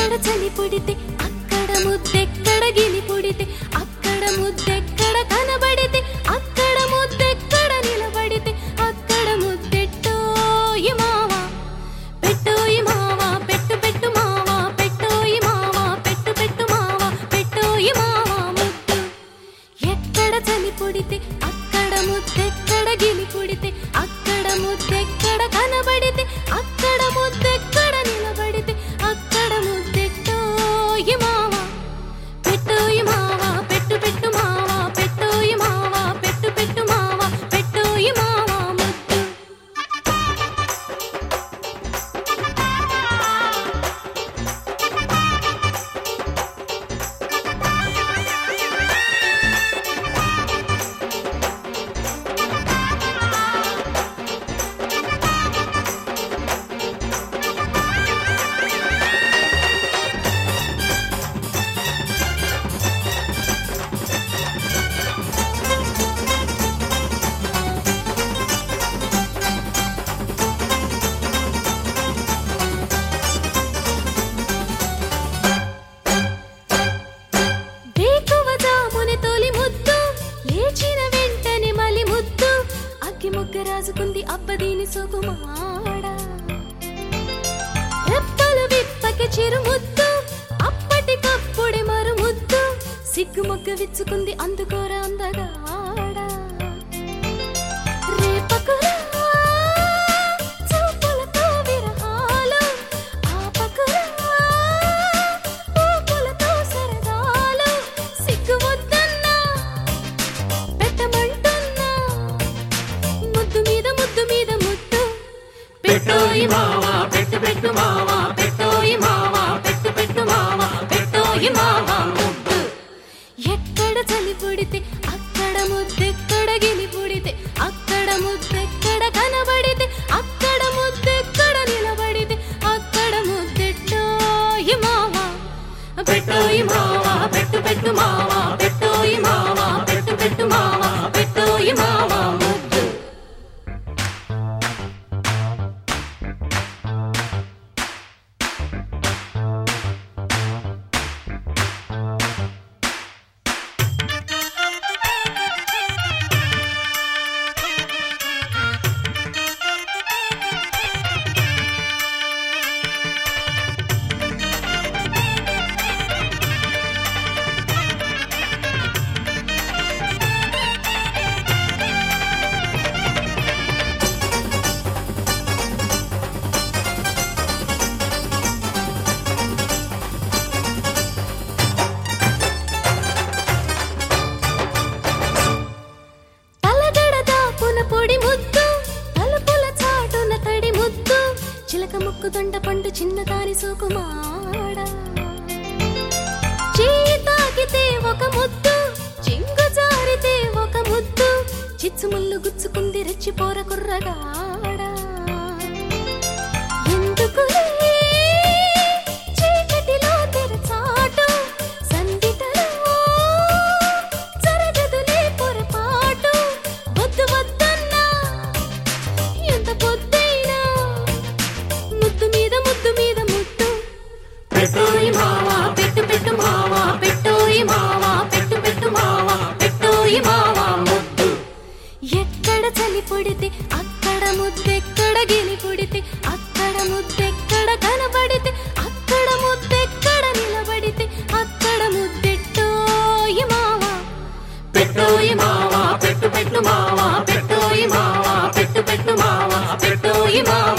ఎక్కడ చలి పుడితే అక్కడ ముద్దెక్కడ గిలి పుడితే అక్కడ ముద్దెక్కడ కనబడితే అక్కడ ముద్దెక్కడ నిలబడితే అక్కడ ముద్దెట్టోయి మావా పెట్టోయి మావా పెట్టు పెట్టు మావా పెట్టోయి మావా పెట్టు పెట్టు మావా పెట్టోయి మావా ముద్దు ఎక్కడ చలి పుడితే అక్కడ ముద్దెక్కడ గిలి పుడితే అక్కడ ముద్దెక్కడ కనబడితే అక్కడ ముద్దెక్కడ నిలబడితే అక్కడ ముద్దెట్టోయి మావా పెట్టోయి మావా పెట్టు పెట్టు మావా పెట్టోయి మావా పెట్టు పెట్టు మావా పెట్టోయి మావా ముద్దు వేకువ జామున తొలి ముద్దు లేచిన వెంటనే మలి ముద్దు అగ్గి మొగ్గ రాజుకుంది అబ్బదీని సోకుమాడ రెప్పలు విప్పకి చిరు ముద్దు అప్పటికప్పుడే మరు ముద్దు సిగ్గు మొగ్గ విచ్చుకుంది అందుకోరా అందగాడ రేపకురా చూపులతో విరహాలు ఆపకురా పూపులతో సరదాలు సిగ్గు వద్దన్నా పెట్టమంటున్నా ముద్దు మీద ముద్దు మీద ముద్దు పెట్టోయి మావా పెట్టు పెట్టు మావా పెట్టోయి మావా పెట్టు పెట్టు మావా పెట్టోయి మావా ముద్దు ఎక్కడ చలి పుడితే అక్కడ ముద్దెక్కడ గిలి పుడితే అక్కడ ముద్దెక్కడ కనబడితే అక్కడ ముద్దెక్కడ నిలబడితే అక్కడ ముద్దెట్టోయి మావా పెట్టోయి మావా పెట్టు పెట్టు మావా పెట్టోయి మావా పెట్టు పెట్టు మావా పెట్టోయి మావా ముద్దు తలగడ దాపున పొడి ముద్దు తలుపుల చాటున తడి ముద్దు చిలక ముక్కు దొండ పండు చిన్నదాని సోకుమాడ చేయి తాకితే ఒక ముద్దు చింగు జారితే ఒక ముద్దు చిచ్చు ముళ్ళు గుచ్చుకుంది రెచ్చిపోర కుర్రగాడ ఎందుకులే చీకటిలో తెరచాటు సందిటలో జరగదులే పొరపాటు వద్దు వద్దన్నా ఎంత పొద్దైనా ముద్దు మీద ముద్దు మీద ముద్దు పెట్టోయి మావా పెట్టు పెట్టు మావా పెట్టోయి మావా పెట్టు పెట్టు మావా పెట్టోయి మావా ముద్దు ఎక్కడ చలి పుడితే అక్కడ ముద్దెక్కడ గిలి పుడితే అక్కడ ముద్దెక్కడ కనబడితే అక్కడ ముద్దెక్కడ నిలబడితే అక్కడ ముద్దెట్టోయి మావా పెట్టోయి మావా పెట్టు పెట్టు మావా పెట్టోయి మావా పెట్టు పెట్టు మావా పెట్టోయి మావా